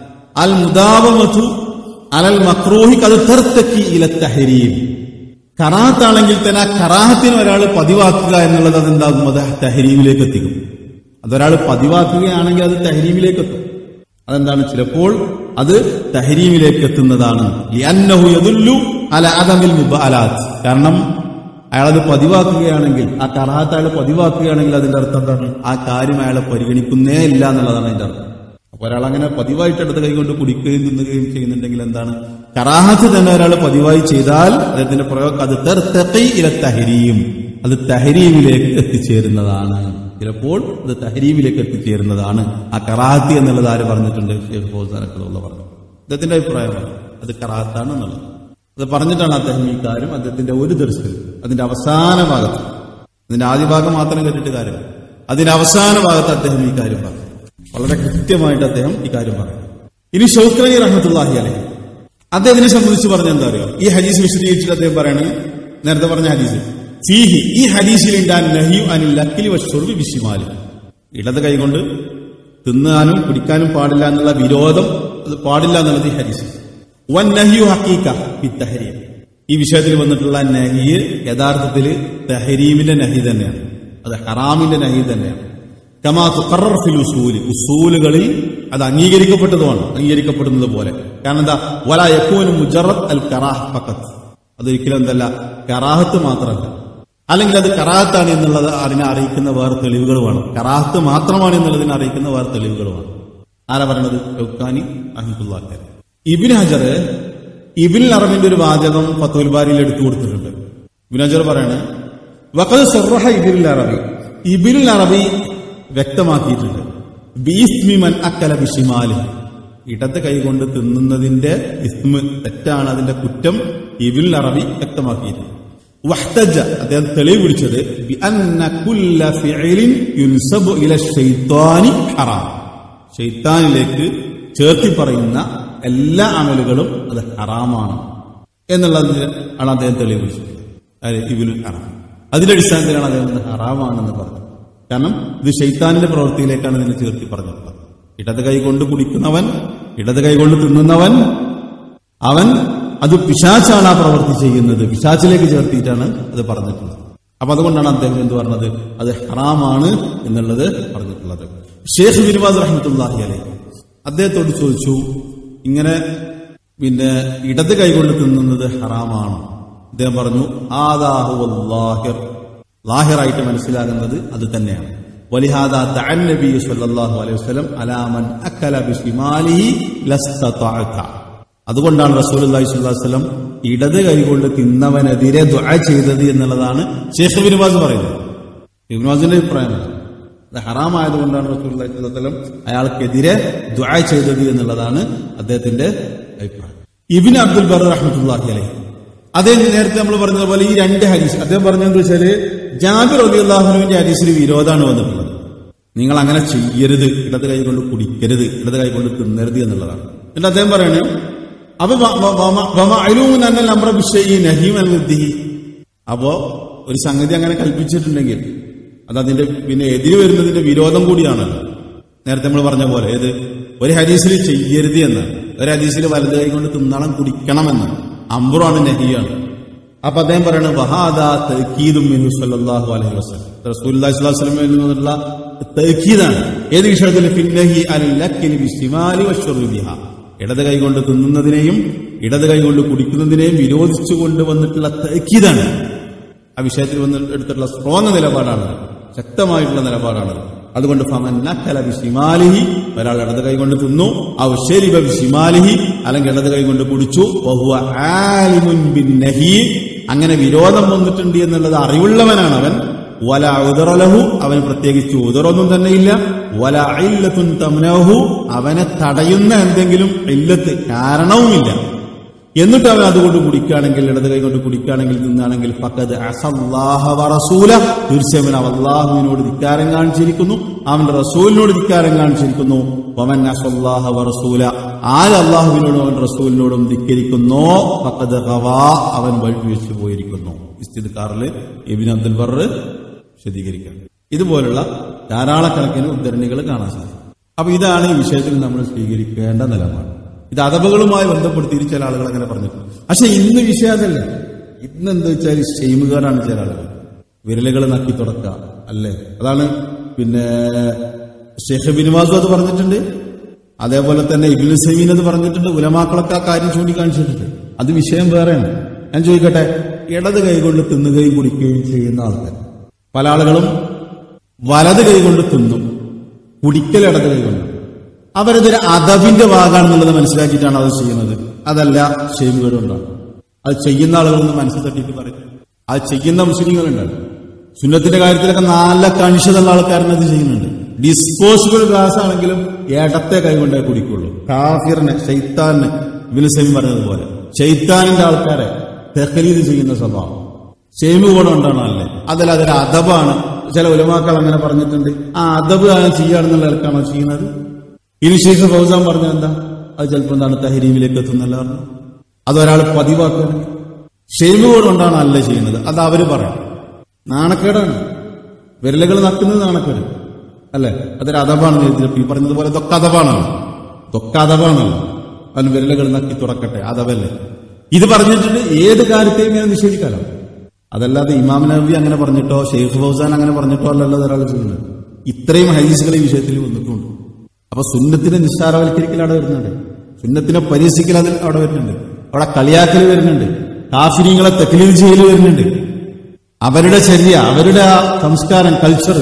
A: അൽ മുദാവമതു അലൽ മക്രൂഹി കത് തെർത്തക്കി ഇല തഹരീം കറാഹത്താണെങ്കിൽ തന്നെ ആ കറാഹത്തിന് ഒരാൾ പതിവാക്കുക എന്നുള്ളത് അതെന്താകും അത് തഹരീമിലേക്ക് എത്തിക്കും അതൊരാൾ പതിവാക്കുകയാണെങ്കിൽ അത് തഹരീമിലേക്ക് എത്തും അതെന്താണ് ചിലപ്പോൾ അത് തഹരീമിലേക്ക് എത്തുന്നതാണ് ലിഅന്നഹു യദുല്ലു അല അദമിൽ മുബാലാത്ത് കാരണം അയാളത് പതിവാക്കുകയാണെങ്കിൽ ആ കറാഹത്ത് അയാൾ പതിവാക്കുകയാണെങ്കിൽ അതിന്റെ അർത്ഥം എന്താണ് ആ കാര്യം അയാളെ പരിഗണിക്കുന്നേ ഇല്ല എന്നുള്ളതാണ് അതിന്റെ അർത്ഥം അപ്പൊ ഒരാൾ അങ്ങനെ പതിവായിട്ട് എടുത്ത് കൈകൊണ്ട് കുടിക്കുകയും തിന്നുകയും ചെയ്യുന്നുണ്ടെങ്കിൽ എന്താണ് കറാഹത്ത് തന്നെ ഒരാൾ പതിവായി ചെയ്താൽ അദ്ദേഹത്തിന്റെ പ്രയോഗം അത് തെർത്തഖി ഇല തഹരീം അത് തഹരീമിലേക്ക് എത്തിച്ചേരുന്നതാണ് ചിലപ്പോൾ അത് തഹരീമിലേക്ക് എത്തിച്ചേരുന്നതാണ് ആ കറാഹത്തി എന്നുള്ളത് ആര് പറഞ്ഞിട്ടുണ്ട് ഷെയ്ഖ് ഫൗസാനക്കുള്ള പറഞ്ഞു അദ്ദേഹത്തിന്റെ അഭിപ്രായമാണ് അത് കറാഹത്താണ് എന്നുള്ളത് അത് പറഞ്ഞിട്ടാണ് അദ്ദേഹം ഈ കാര്യം അദ്ദേഹത്തിന്റെ ഒരു ദർശനം അതിന്റെ അവസാന ഭാഗത്ത് അതിന്റെ ആദ്യ ഭാഗം മാത്രം കേട്ടിട്ട് കാര്യമില്ല അതിന്റെ അവസാന ഭാഗത്ത് അദ്ദേഹം ഈ കാര്യം പറഞ്ഞു വളരെ കൃത്യമായിട്ട് അദ്ദേഹം ഈ കാര്യം പറഞ്ഞു ഇനി ഷൗക്കനി റഹ്മത്തുല്ലാഹി അലൈഹി അദ്ദേഹത്തിനെ സംബന്ധിച്ച് പറഞ്ഞ എന്താ അറിയോ ഈ ഹദീസ് വിശദീകരിച്ചിട്ട് അദ്ദേഹം പറയാണ് നേരത്തെ പറഞ്ഞ ഹദീസ് ഫീഹി ഈ ഹദീസിൽ ഉണ്ടാൻ നഹിയു അനിൽ ലക്കിലി വഷുർബി ബിഷിമാലി ഇടത് കൈകൊണ്ട് തിന്നാനും കുടിക്കാനും പാടില്ല എന്നുള്ള വിരോധം അത് പാടില്ല എന്നുള്ളത് ഈ ഹദീസ് വൻ നഹിയു ഹക്കീക്ക ഈ തഹരീം ഈ വിഷയത്തിൽ വന്നിട്ടുള്ള നഹി യഥാർത്ഥത്തിൽ തഹരീമിന്റെ നഹി തന്നെയാണ് അത് ഹറാമിന്റെ നഹി തന്നെയാണ് കമാ തുഖറർ ഫിൽ ഉസൂലി ഉസൂലുകളിൽ അത് അംഗീകരിക്കപ്പെട്ടതുമാണ് അംഗീകരിക്കപ്പെടുന്നത് പോലെ കാരണം എന്താ വല യക്കൂന് മുജറത്ത് അൽ കറാഹ് ഫഖത്ത് അതൊരിക്കലും എന്തല്ല കറാഹത്ത് മാത്രമല്ല അല്ലെങ്കിൽ അത് കറാഹത്താണ് എന്നുള്ളത് അതിനെ അറിയിക്കുന്ന വേറെ തെളിവുകൾ വേണം കറാഹത്ത് മാത്രമാണ് എന്നുള്ളതിനെ അറിയിക്കുന്ന വേറെ തെളിവുകൾ വേണം ആരാ പറയണത് ഷൗക്കാനി അഹമ്മദുല്ലാഹ് ഇബിൻ ഹജർ ഇബിൻ അറബിന്റെ ഒരു വാചകം ഫത്തുൽ ബാരിയിൽ എടുത്തു കൊടുത്തിട്ടുണ്ട് ഇബിൻ ഹജർ പറയാണ് വഖദ് സറഹ ഇബിൻ അറബി ഇബിൻ അറബി വ്യക്തമാക്കിയിട്ടുണ്ട് ബീസ്മി മൻ അക്കല ബിഷിമാലി ഇടത് കൈകൊണ്ട് തിന്നുന്നതിന്റെ ഇസ്മ് തെറ്റാണ് അതിന്റെ കുറ്റം ഇബിൻ അറബി വ്യക്തമാക്കിയിട്ടുണ്ട് വഹ്തജ അദ്ദേഹം തെളിവ് പിടിച്ചത് ബിഅന്ന കുല്ല ഫിഇലിൻ യുൻസബു ഇല ശൈത്വാനി ഹറാം ഷെയ്ത്താനിലേക്ക് ചേർത്തി പറയുന്ന എല്ലാ അമലുകളും അത് ഹറാമാണ് എന്നുള്ളതിന് ആണ് അദ്ദേഹം തെളിവ് പിടിച്ചത് അതായത് ഇബിൽ ഹറാം അതിന്റെ അടിസ്ഥാനത്തിലാണ് അദ്ദേഹം ഇത് ഹറാമാണെന്ന് പറഞ്ഞത് കാരണം ഇത് ഷെയ്ത്താനിന്റെ പ്രവൃത്തിയിലേക്കാണ് ഇതിനെ ചേർത്തി പറഞ്ഞിട്ടുള്ളത് ഇടത് കൈ കൊണ്ട് കുടിക്കുന്നവൻ ഇടത് കൈ കൊണ്ട് തിന്നുന്നവൻ അവൻ അത് പിശാച്ചാണ് ആ പ്രവൃത്തി ചെയ്യുന്നത് പിശാച്ചിലേക്ക് ചേർത്തിയിട്ടാണ് അത് പറഞ്ഞിട്ടുള്ളത് അപ്പൊ അതുകൊണ്ടാണ് അദ്ദേഹം എന്ത് പറഞ്ഞത് അത് ഹറാമാണ് എന്നുള്ളത് പറഞ്ഞിട്ടുള്ളത് ഷേഖ് ബിൻവാസ് റഹ്മത്തുല്ലാഹി അലൈ അദ്ദേഹത്തോട് ചോദിച്ചു ഇങ്ങനെ പിന്നെ ഇടത് കൈകൊണ്ട് തിന്നുന്നത് ഹറാമാണ് അദ്ദേഹം പറഞ്ഞു ആദാഹു ലാഹിർ ലാഹിറായിട്ട് മനസ്സിലാകുന്നത് അത് തന്നെയാണ് വലിഹാദ തഅൻ നബി സല്ലല്ലാഹു അലൈഹി വസല്ലം അലാമൻ അക്കല ബിശിമാലിഹി ലസ്തതഅത അതുകൊണ്ടാണ് റസൂലുള്ളാഹി സ്വല്ലല്ലാഹു അലൈഹി വസല്ലം ഇടത് കൈകൊണ്ട് തിന്നവനെതിരെ ദുആ ചെയ്തത് എന്നുള്ളതാണ് ഷേഖ് ബിൻ ബാസ് പറയുന്നത് ഇബ്നു ബാസിന്റെ അഭിപ്രായമല്ല അത് ഹറാമായതുകൊണ്ടാണ് റസൂലുള്ളാഹി സ്വല്ലല്ലാഹു അലൈഹി വസല്ലം അയാൾക്കെതിരെ ദുആ ചെയ്തത് എന്നുള്ളതാണ് അദ്ദേഹത്തിന്റെ അഭിപ്രായം ഇബ്നു അബ്ദുൽ ബർ റഹ്മത്തുള്ളാഹി അലൈഹി അതേ നേരത്തെ നമ്മൾ പറഞ്ഞതുപോലെ ഈ രണ്ട് ഹദീസ് അദ്ദേഹം പറഞ്ഞതെന്ന് വെച്ചാല് ജാബിർ റളിയല്ലാഹുവിന്റെ ഹദീസിൽ വിരോധമാണ് വന്നിട്ടുള്ളത് നിങ്ങൾ അങ്ങനെ ചെയ്യരുത് ഇടത് കൈ കൊണ്ട് കുടിക്കരുത് ഇടത് കൈ കൊണ്ട് തിന്നരുത് എന്നുള്ളതാണ് എന്നിട്ട് അദ്ദേഹം പറയണേ അപ്പൊ അപ്പോ ഒരു സംഗതി അങ്ങനെ കൽപ്പിച്ചിട്ടുണ്ടെങ്കിൽ അത് അതിന്റെ പിന്നെ എതിര് വരുന്നതിന്റെ വിരോധം കൂടിയാണല്ലോ നേരത്തെ നമ്മൾ പറഞ്ഞ പോലെ ഏത് ഒരു ഹദീസിൽ ചെയ്യരുത് എന്ന് ഒരു ഹദീസിൽ വലത് കൈ കൊണ്ട് തിന്നണം കുടിക്കണമെന്ന് അമ്പുറാണ് നഹിയാണ് അപ്പൊ അദ്ദേഹം പറയുന്നത് വഹാദാ തഹീദും സല്ലല്ലാഹു അലൈഹി വസല്ലം റസൂലുള്ളാഹി സ്വല്ലല്ലാഹു അലൈഹി വസല്ലമയിൽ നിന്നുള്ള തഹീദാണ് ഏത് വിഷയത്തിൽ ഫിന്നഹി അൽ ലക്കിനി ബിസ്തിമാലി വശുർബി ബിഹാ ഇടത് കൈ കൊണ്ട് തിന്നുന്നതിനെയും ഇടത് കൈ കൊണ്ട് കുടിക്കുന്നതിനെയും വിരോധിച്ചു കൊണ്ടുവന്നിട്ടുള്ള തഹീദാണ് ആ വിഷയത്തിൽ വന്ന് എടുത്തിട്ടുള്ള സ്ട്രോങ് നിലപാടാണ് ശക്തമായിട്ടുള്ള നിലപാടാണ് അതുകൊണ്ട് ഫമൻ നക്കല ബിശിമാലിഹി ഒരാൾ ഇടത് കൈ കൊണ്ട് തിന്നു ഔ ശരിബ ബിശിമാലിഹി അല്ലെങ്കിൽ ഇടത് കൈ കൊണ്ട് കുടിച്ചു വഹുവ ആലിമുൻ ബിന്നഹി അങ്ങനെ വിരോധം വന്നിട്ടുണ്ട് എന്നുള്ളത് അറിവുള്ളവനാണ് അവൻ വല ഉദറലഹു അവന് പ്രത്യേകിച്ച് ഉദറൊന്നും തന്നെയില്ല വല ഇല്ലത്തുൻ തമ്നഹു അവനെ തടയുന്ന എന്തെങ്കിലും ഇല്ലത്ത് കാരണവുമില്ല എന്നിട്ട് അവൻ അതുകൊണ്ട് കുടിക്കുകയാണെങ്കിൽ ഇടത് കൈ കൊണ്ട് കുടിക്കുകയാണെങ്കിൽ നിന്നാണെങ്കിൽ ഫക്കത് അസല്ലാഹ വറസൂല തീർച്ചയായും അവൻ അള്ളാഹുവിനോട് ധിക്കാരം കാണിച്ചിരിക്കുന്നു അവന്റെ റസൂലിനോട് ധിക്കാരം കാണിച്ചിരിക്കുന്നു വമൻ അസല്ലാഹ വറസൂല ആര് അള്ളാഹുവിനോടും അവൻ റസൂലിനോടും ധിക്കരിക്കുന്നോ ഫക്കത് ഹവാ അവൻ വഴിവെച്ചു പോയിരിക്കുന്നു ഇസ്തിദ്കാറിൽ എബിൻ അബ്ദുൽ ബർ വിശദീകരിക്കണം ഇതുപോലുള്ള ധാരാളക്കണക്കിന് ഉദ്ധരണികൾ കാണാൻ സാധിക്കും അപ്പൊ ഇതാണ് ഈ വിഷയത്തിൽ നമ്മൾ സ്വീകരിക്കേണ്ട നിലപാട് ഇത് അതവുകളുമായി ബന്ധപ്പെടുത്തി ചില ആളുകൾ അങ്ങനെ പറഞ്ഞിട്ടുണ്ട് പക്ഷെ ഇന്ന് വിഷയം അതല്ല ഇന്ന് എന്താ വെച്ചാൽ ഷെയിമുകാരാണ് ചില ആളുകൾ വിരലുകൾ നക്കി തുടക്കുക അല്ലേ അതാണ് പിന്നെ ഷെയ്ഖ് ബിനുവാസും അത് പറഞ്ഞിട്ടുണ്ട് അതേപോലെ തന്നെ ഇബിൻ സമീൻ അത് പറഞ്ഞിട്ടുണ്ട് ഉലമാക്കളൊക്കെ ആ കാര്യം ചൂണ്ടിക്കാണിച്ചിട്ടുണ്ട് അത് വിഷയം വേറെയാണ് ഞാൻ ചോദിക്കട്ടെ ഇടത് കൈകൊണ്ട് തിന്നുകയും കുടിക്കുകയും ചെയ്യുന്ന ആൾക്കാർ പല ആളുകളും വലത് കൈകൊണ്ട് തിന്നും കുടിക്കൽ ഇടത് കൈകൊണ്ട് അവരതൊരു അതവിന്റെ ഭാഗമാണെന്നുള്ളത് മനസ്സിലാക്കിയിട്ടാണ് അത് ചെയ്യുന്നത് അതല്ല ഷെയിമുകളുണ്ടാണ് അത് ചെയ്യുന്ന ആളുകളൊന്നും മനസ്സിൽ തട്ടിയിട്ട് പറയും അത് ചെയ്യുന്ന മുസ്ലിങ്ങളുണ്ടാണ് സുന്നത്തിന്റെ കാര്യത്തിലൊക്കെ നല്ല കണിശതുള്ള ആൾക്കാരനെ അത് ചെയ്യുന്നുണ്ട് ഡിസ്പോസിബിൾ ഗ്ലാസ് ആണെങ്കിലും ഇടത്തെ കൈകൊണ്ടേ കുടിക്കുള്ളൂ കാഫിറിനെ ഷെയ്ത്താനെ ഇബിന് സെമി പറഞ്ഞതുപോലെ ഷെയ്ത്താനിന്റെ ആൾക്കാരെ തെഹലീത് ചെയ്യുന്ന സ്വഭാവം ഷെയ്മ് കൂടെ ഉണ്ടാണോ അല്ലേ അതിൽ അതൊരു അദബാണ് ചില ഉലമാക്കൾ അങ്ങനെ പറഞ്ഞിട്ടുണ്ട് ആ അദബ് ആണ് ചെയ്യുകയാണെന്നുള്ള നിലക്കാണോ ചെയ്യുന്നത് ഇനി ശേഷം ഫൗസാൻ പറഞ്ഞത് എന്താ അത് ചിലപ്പോൾ എന്താണ് തഹരീമിലേക്ക് എത്തുന്നല്ല പറഞ്ഞു അതൊരാൾ പതിവാക്കുകയാണെങ്കിൽ ഷെയ്മ് കൂടെ ഉണ്ടാണോ അല്ല ചെയ്യുന്നത് അത് അവര് പറയും നാണക്കേടാണ് വിരലുകൾ നക്കുന്നത് നാണക്കേട് അല്ലെ അതൊരു അദബാണ് ഈ പറഞ്ഞതുപോലെ ഇതൊക്കെ അദബാണല്ലോ ഇതൊക്കെ അദബാണല്ലോ അതിന് വിരലുകൾ നക്കി തുറക്കട്ടെ അദബല്ലേ ഇത് പറഞ്ഞിട്ടുണ്ട് ഏത് കാര്യത്തെയും ഇങ്ങനെ നിഷേധിക്കാലോ അതല്ലാതെ ഇമാം നബി അങ്ങനെ പറഞ്ഞിട്ടോ ഷെയ്ഖ് ഫൗസാൻ അങ്ങനെ പറഞ്ഞിട്ടോ അല്ലല്ലോ ഒരാൾ ചെയ്യുന്നത് ഇത്രയും ഹദീസുകൾ ഈ വിഷയത്തിൽ വന്നിട്ടുണ്ട് അപ്പൊ സുന്നത്തിനെ നിസ്സാരവൽക്കരിക്കൽ അവിടെ വരുന്നുണ്ട് സുന്നത്തിനെ പരിഹസിക്കൽ അതിൽ അവിടെ വരുന്നുണ്ട് അവിടെ കളിയാക്കൽ വരുന്നുണ്ട് കാഫിരിങ്ങളെ തെക്കലീൽ ചെയ്യൽ വരുന്നുണ്ട് അവരുടെ ചര്യ അവരുടെ ആ സംസ്കാരം കൾച്ചർ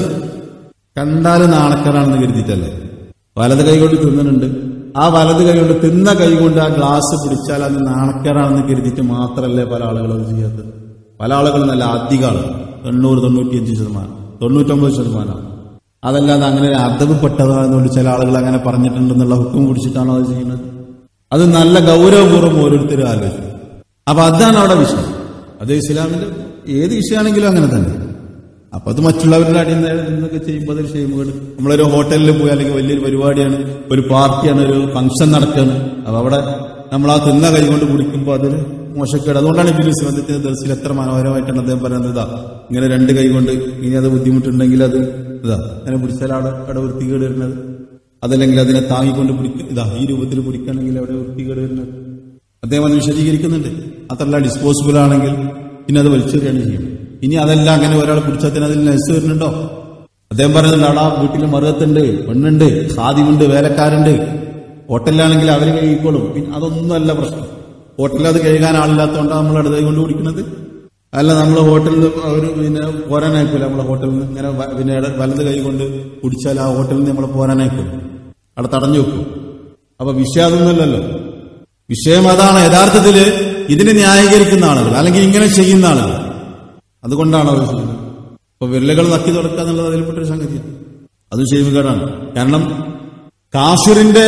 A: കണ്ടാൽ നാണക്കേടാണെന്ന് കരുതിയിട്ടല്ലേ വലത് കൈ കൊണ്ട് തിന്നുന്നുണ്ട് ആ വലത് കൈ കൊണ്ട് തിന്ന കൈ കൊണ്ട് ആ ഗ്ലാസ് പിടിച്ചാൽ അത് നാണക്കേടാണെന്ന് കരുതിയിട്ട് മാത്രമല്ലേ പല ആളുകളും അത് ചെയ്യാത്തത് പല ആളുകളും നല്ല അധികമാണ് തൊണ്ണൂറ് തൊണ്ണൂറ്റിയഞ്ച് ശതമാനം തൊണ്ണൂറ്റൊമ്പത് ശതമാനം അതല്ലാതെ അങ്ങനെ ഒരു അദബപ്പെട്ടതാണെന്നുകൊണ്ട് ചില ആളുകൾ അങ്ങനെ പറഞ്ഞിട്ടുണ്ടെന്നുള്ള ഹുക്കും പിടിച്ചിട്ടാണോ അത് ചെയ്യുന്നത് അത് നല്ല ഗൗരവപൂർവ്വം ഓരോരുത്തരും ആലോചിക്കും അപ്പൊ അതാണ് അവിടെ വിഷയം അത് ഇസ്ലാമിന്റെ ഏത് വിഷയമാണെങ്കിലും അങ്ങനെ തന്നെ അപ്പൊ അത് മറ്റുള്ളവരുടെ അടിയിൽ നിന്നൊക്കെ ചെയ്യുമ്പോൾ അതൊരു ഷെയിമുകൾ നമ്മളൊരു ഹോട്ടലിൽ പോയി അല്ലെങ്കിൽ വലിയൊരു പരിപാടിയാണ് ഒരു പാർട്ടിയാണ് ഒരു ഫംഗ്ഷൻ നടക്കുകയാണ് അപ്പൊ അവിടെ നമ്മൾ ആ തിന്ന കൈ കൊണ്ട് കുടിക്കുമ്പോൾ അതൊരു മോശക്കേട് അതുകൊണ്ടാണ് ബിലീസ് ബന്ധത്തിന്റെ ദർശയിൽ എത്ര മനോഹരമായിട്ടാണ് അദ്ദേഹം പറയുന്നത് ഇതാ ഇങ്ങനെ രണ്ട് കൈ കൊണ്ട് ഇനി അത് ബുദ്ധിമുട്ടുണ്ടെങ്കിൽ അത് ഇതാ അങ്ങനെ പിടിച്ചാൽ അവിടെ അവിടെ വൃത്തികേട് വരുന്നത് അതല്ലെങ്കിൽ അതിനെ താങ്ങിക്കൊണ്ട് പിടിക്ക ഇതാ ഈ രൂപത്തിൽ പിടിക്കുകയാണെങ്കിൽ അവിടെ വൃത്തികേട് വരുന്നത് അദ്ദേഹം അത് വിശദീകരിക്കുന്നുണ്ട് അത്രല്ല ഡിസ്പോസിബിൾ ആണെങ്കിൽ പിന്നെ അത് വലിച്ചെറിയാണ് ചെയ്യുന്നത് ഇനി അതല്ല അങ്ങനെ ഒരാൾ പിടിച്ചതിന് അതിൽ നെസ് വരുന്നുണ്ടോ അദ്ദേഹം പറയുന്നുണ്ട് അവിടെ ആ വീട്ടിൽ മറുകത്തുണ്ട് പെണ്ണുണ്ട് ഖാദിമുണ്ട് വേലക്കാരുണ്ട് ഹോട്ടലിലാണെങ്കിൽ അവർ കഴിക്കോളും പിന്നെ അതൊന്നുമല്ല പ്രശ്നം ഹോട്ടലിൽ അത് കഴുകാൻ ആളില്ലാത്തതുകൊണ്ടാണ് നമ്മൾ അടുത്തായി കൊണ്ട് കുടിക്കുന്നത് അല്ല നമ്മൾ ഹോട്ടലിൽ അവർ പിന്നെ പോരാനായിക്കൂല നമ്മളെ ഹോട്ടലിൽ നിന്ന് ഇങ്ങനെ വ- പിന്നെ ഇട- വലത് കൈ കൊണ്ട് കുടിച്ചാൽ ആ ഹോട്ടലിൽ നിന്ന് നമ്മൾ പോരാനായിക്കൂല അവിടെ തടഞ്ഞു വെക്കും അപ്പൊ വിഷയം അതൊന്നുമല്ലല്ലോ വിഷയം അതാണ് യഥാർത്ഥത്തില് ഇതിനെ ന്യായീകരിക്കുന്ന ആളുകൾ അല്ലെങ്കിൽ ഇങ്ങനെ ചെയ്യുന്ന ആളുകൾ അതുകൊണ്ടാണ് അത് ചെയ്യുന്നത് അപ്പൊ വിരലുകൾ നക്കി തുടക്കുക എന്നുള്ളത് അതിൽപ്പെട്ടൊരു സംഗതിയാണ് അതും ഷെയ്മുകേടാണ് കാരണം കാശുറിന്റെ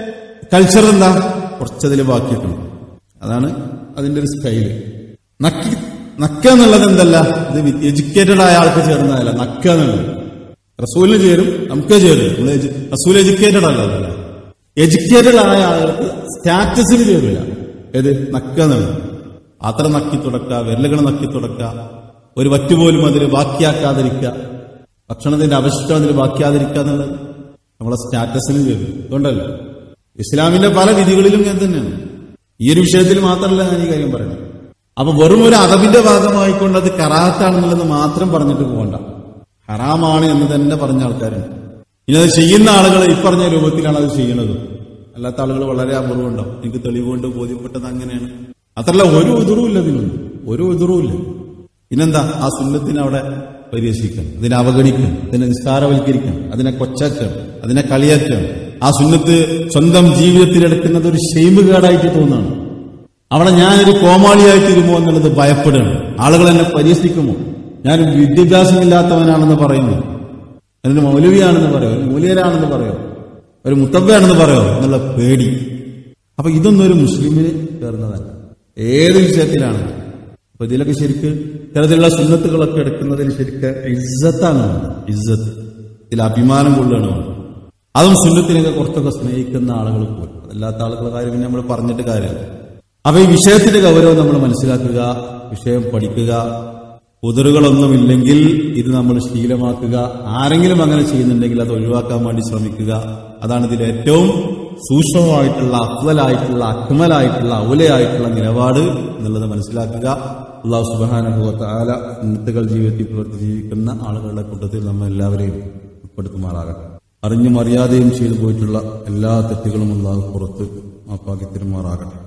A: കൾച്ചർ എന്താ കുറച്ചതിൽ ബാക്കിയിട്ടുണ്ട് അതാണ് അതിന്റെ ഒരു സ്റ്റൈല് നക്കി നക്ക എന്നുള്ളത് എന്തല്ല ഇത് എഡ്യൂക്കേറ്റഡ് ആയ ആൾക്ക് ചേർന്നതല്ല നക്ക എന്നുള്ളത് റസൂലിന് ചേരും നമുക്ക് ചേരും നമ്മൾ എജു- റസൂൽ എഡ്യൂക്കേറ്റഡ് അല്ല അതല്ല എഡ്യൂക്കേറ്റഡ് ആയ ആളുകൾക്ക് സ്റ്റാറ്റസിന് ചേരില്ല ഏത് നക്ക എന്നുള്ളത് അത്ര നക്കി തുടക്കുക വിരലുകൾ നക്കി തുടക്കുക ഒരു വറ്റുപോലും അതിൽ ബാക്കിയാക്കാതിരിക്കുക ഭക്ഷണത്തിന്റെ അവശിഷ്ടം അതിൽ ബാക്കിയാതിരിക്കുക എന്നുള്ളത് നമ്മളെ സ്റ്റാറ്റസിന് ചേരും അതുകൊണ്ടല്ലോ ഇസ്ലാമിന്റെ പല വിധികളിലും ഞാൻ തന്നെയാണ് ഈ ഒരു വിഷയത്തിൽ മാത്രമല്ല ഞാൻ ഈ കാര്യം പറയുന്നത് അപ്പൊ വെറും ഒരു അതവിന്റെ ഭാഗമായിക്കൊണ്ട് അത് കറാത്താണെന്നുള്ളത് മാത്രം പറഞ്ഞിട്ട് പോകണ്ട ഹറാമാണ് എന്ന് തന്നെ പറഞ്ഞ ആൾക്കാരുണ്ട് ഇനി അത് ചെയ്യുന്ന ആളുകൾ ഈ പറഞ്ഞ രൂപത്തിലാണ് അത് ചെയ്യുന്നത് അല്ലാത്ത ആളുകൾ വളരെ അപൂർവമുണ്ടാവും എനിക്ക് തെളിവുകൊണ്ട് ബോധ്യപ്പെട്ടത് അങ്ങനെയാണ് അത്രല്ല ഒരു എതിറുമില്ല ഇതിനുണ്ട് ഒരു എതിറുമില്ല പിന്നെന്താ ആ സുന്നത്തിനെ അവിടെ പരിഹസിക്കണം അതിനെ അവഗണിക്കണം അതിനെ നിസ്സാരവൽക്കരിക്കണം അതിനെ കൊച്ചാക്കണം അതിനെ കളിയാക്കണം ആ സുന്നത്ത് സ്വന്തം ജീവിതത്തിലെടുക്കുന്നത് ഒരു ഷെയിമുകേടായിട്ട് തോന്നുകയാണ് അവിടെ ഞാനൊരു കോമാളിയായി തീരുമോ എന്നുള്ളത് ഭയപ്പെടുകയാണ് ആളുകൾ എന്നെ പരിഹസിക്കുമോ ഞാൻ വിദ്യാഭ്യാസമില്ലാത്തവനാണെന്ന് പറയുന്നു അതിന് മൗലവിയാണെന്ന് പറയോ ഒരു മൂല്യരാണെന്ന് പറയോ ഒരു മുത്തബ്ബയാണെന്ന് പറയോ എന്നുള്ള പേടി അപ്പൊ ഇതൊന്നും ഒരു മുസ്ലിമിന് ചേർന്നതല്ല ഏത് വിഷയത്തിലാണ് അപ്പൊ ഇതിലൊക്കെ ശരിക്ക് ഇത്തരത്തിലുള്ള സുന്നത്തുകളൊക്കെ എടുക്കുന്നതിൽ ശരിക്ക് ഇസ്സത്താണ് വേണ്ടത്. ഇസ്സത്ത് ഇതിൽ അഭിമാനം കൊള്ളുകയാണ് വേണ്ടത്. അതും സുന്നത്തിനൊക്കെ കുറച്ചൊക്കെ സ്നേഹിക്കുന്ന ആളുകൾ പോലും അതല്ലാത്ത ആളുകളുടെ കാര്യം പിന്നെ നമ്മൾ പറഞ്ഞിട്ട് കാര്യമില്ല അപ്പൊ ഈ വിഷയത്തിന്റെ ഗൗരവം നമ്മൾ മനസ്സിലാക്കുക വിഷയം പഠിക്കുക ഉതിറുകളൊന്നുമില്ലെങ്കിൽ ഇത് നമ്മൾ ശീലമാക്കുക ആരെങ്കിലും അങ്ങനെ ചെയ്യുന്നുണ്ടെങ്കിൽ അത് ഒഴിവാക്കാൻ വേണ്ടി ശ്രമിക്കുക അതാണ് ഇതിൽ ഏറ്റവും സൂക്ഷ്മമായിട്ടുള്ള അഫ്വലായിട്ടുള്ള അക്മലായിട്ടുള്ള ഔലയായിട്ടുള്ള നിലപാട് എന്നുള്ളത് മനസ്സിലാക്കുക അള്ളാഹു സുബാനുഭവത്തെ ആല സുന്നത്തുകൾ ജീവിതത്തിൽ പ്രവർത്തി ജീവിക്കുന്ന ആളുകളുടെ കൂട്ടത്തിൽ നമ്മൾ എല്ലാവരെയും ഉൾപ്പെടുത്തുമാറാകട്ടെ അറിഞ്ഞും അറിയാതെയും ചെയ്തു പോയിട്ടുള്ള എല്ലാ തെറ്റുകളും അള്ളാഹു പുറത്ത് മാപ്പാക്കി തരുമാറാകട്ടെ